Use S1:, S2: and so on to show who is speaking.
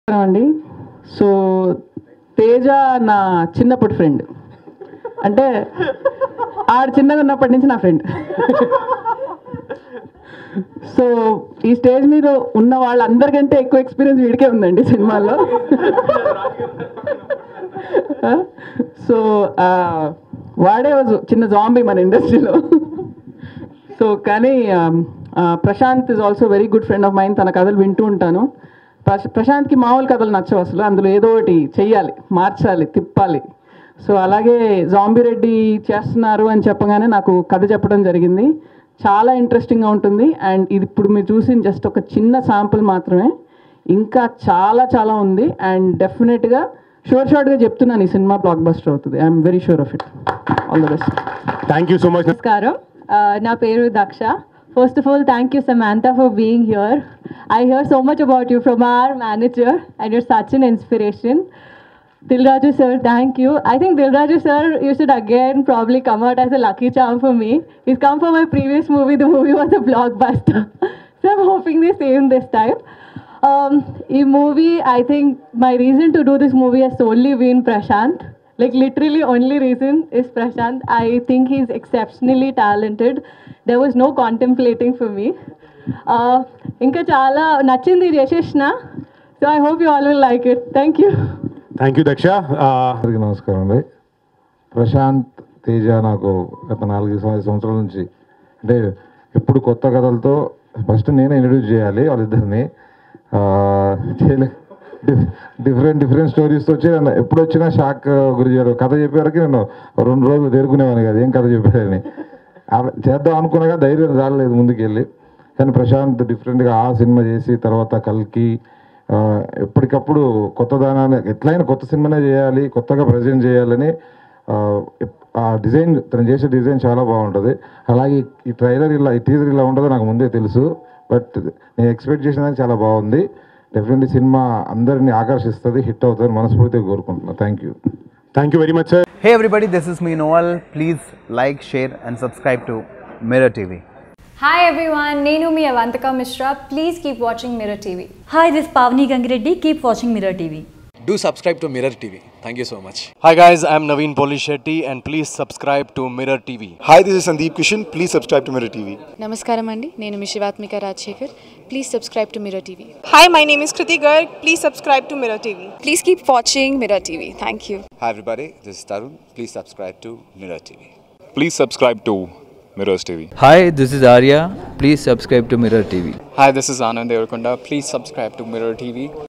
S1: అండి సో తేజ నా చిన్నప్పటి ఫ్రెండ్ అంటే ఆడు చిన్నగా ఉన్నప్పటి నుంచి నా ఫ్రెండ్ సో ఈ స్టేజ్ మీద ఉన్న వాళ్ళందరికంటే ఎక్కువ ఎక్స్పీరియన్స్ వీడికే ఉందండి సినిమాల్లో సో వాడే was చిన్న జాంబీ మన ఇండస్ట్రీలో సో కానీ um, ah, Prashanth is also very good friend of mine తన కథలు వింటూ ఉంటాను ప్రశ్- ప్రశాంత్కి మామూలు కథలు నచ్చవు అసలు అందులో ఏదో ఒకటి చెయ్యాలి మార్చాలి తిప్పాలి సో అలాగే జాంబీ రెడ్డి చేస్తున్నారు అని చెప్పగానే నాకు కథ చెప్పడం జరిగింది చాలా ఇంట్రెస్టింగ్గా ఉంటుంది అండ్ ఇది ఇప్పుడు మీరు చూసిన జస్ట్ ఒక చిన్న శాంపుల్ మాత్రమే ఇంకా చాలా చాలా ఉంది అండ్ డెఫినెట్గా షూర్ షార్ట్గా చెప్తున్నాను ఈ సినిమా బ్లాక్ బస్టర్ అవుతుంది I'm very sure of it all the best
S2: thank you so much
S3: నమస్కారం Uh, నా పేరు Daksha first of all thank you Samantha for being here I hear so much about you from our manager and your such an inspiration Dilraju sir, thank you. I think Dilraju sir, you should again probably come out as a lucky charm for me. He's come for my previous movie. The movie was a blockbuster. so I'm hoping the same this time. Um, in movie, I think my reason to do this movie has solely been Prashant. Like literally only reason is Prashant. I think he's exceptionally talented. There was no contemplating for me. Uh, ఇంకా చాలా నచ్చింది చేసేసిన so I hope you all will like it thank you
S2: thank you Daksha
S4: అందరికీ నమస్కారం అండి ప్రశాంత్ తేజ నాకు గత నాలుగు ఐదు సంవత్సరాల నుంచి అంటే ఎప్పుడు కొత్త కథలతో ఫస్ట్ నేనే ఇంట్రడ్యూస్ చేయాలి వాళ్ళిద్దరిని ఆ, చేయలే డిఫరెంట్ డిఫరెంట్ స్టోరీస్తో వచ్చి నన్ను ఎప్పుడు వచ్చినా షాక్ గురి చేయరు కథ చెప్పేవరకు నేను రెండు రోజులు తేరుకునేవాడిని కదా ఏం కథ చెప్పారని అలా చేద్దాం అనుకున్నాగా ధైర్యం రాలేదు ముందుకెళ్ళి కానీ ప్రశాంత్ డిఫరెంట్గా ఆ సినిమా చేసి తర్వాత కల్కి ఆ, ఎప్పటికప్పుడు కొత్త దానాన్ని ఎట్లయినా కొత్త సినిమానే చేయాలి కొత్తగా ప్రజెంట్ చేయాలని ఆ, ఎప్- ఆ డిజైన్ తను చేసే డిజైన్ చాలా బాగుంటుంది అలాగే ఈ ట్రైలర్ ఇలా ఈ టీజర్ ఇలా ఉంటుందో నాకు ముందే తెలుసు బట్ నేను ఎక్స్పెక్ట్ చేసిన దానికి చాలా బాగుంది డెఫినెట్లీ సినిమా అందరినీ ఆకర్షిస్తుంది హిట్ అవుతుంది మనస్ఫూర్తిగా కోరుకుంటున్నాను thank you
S2: thank you very much sir
S5: Hey everybody, this is me Noel. Please like, share, and subscribe to Mirror TV.
S6: Hi everyone, Nenu mi Avantika Mishra. Please keep watching Mirror TV.
S7: Hi, this is Pavni Gangireddy. Keep watching Mirror TV.
S8: Do subscribe to Mirror TV. Thank you so much.
S9: Hi guys, I'm Naveen Polishetty and please subscribe to Mirror TV.
S10: Hi, this is Sandeep Kishan. Please subscribe to Mirror TV.
S11: నమస్కారం అండి నేను మీ Shivathmika Rajasekhar please subscribe to Mirror TV
S12: Hi, my name is Kriti Garg. Please subscribe to Mirror TV.
S11: Please keep watching Mirror TV thank you
S8: Hi everybody, this is Tarun. Please subscribe to Mirror TV.
S10: Please subscribe to Mirrors TV.
S13: Hi, this is Arya. Please subscribe to Mirror TV.
S9: Hi, this is Anand Devarkonda. Please subscribe to Mirror TV.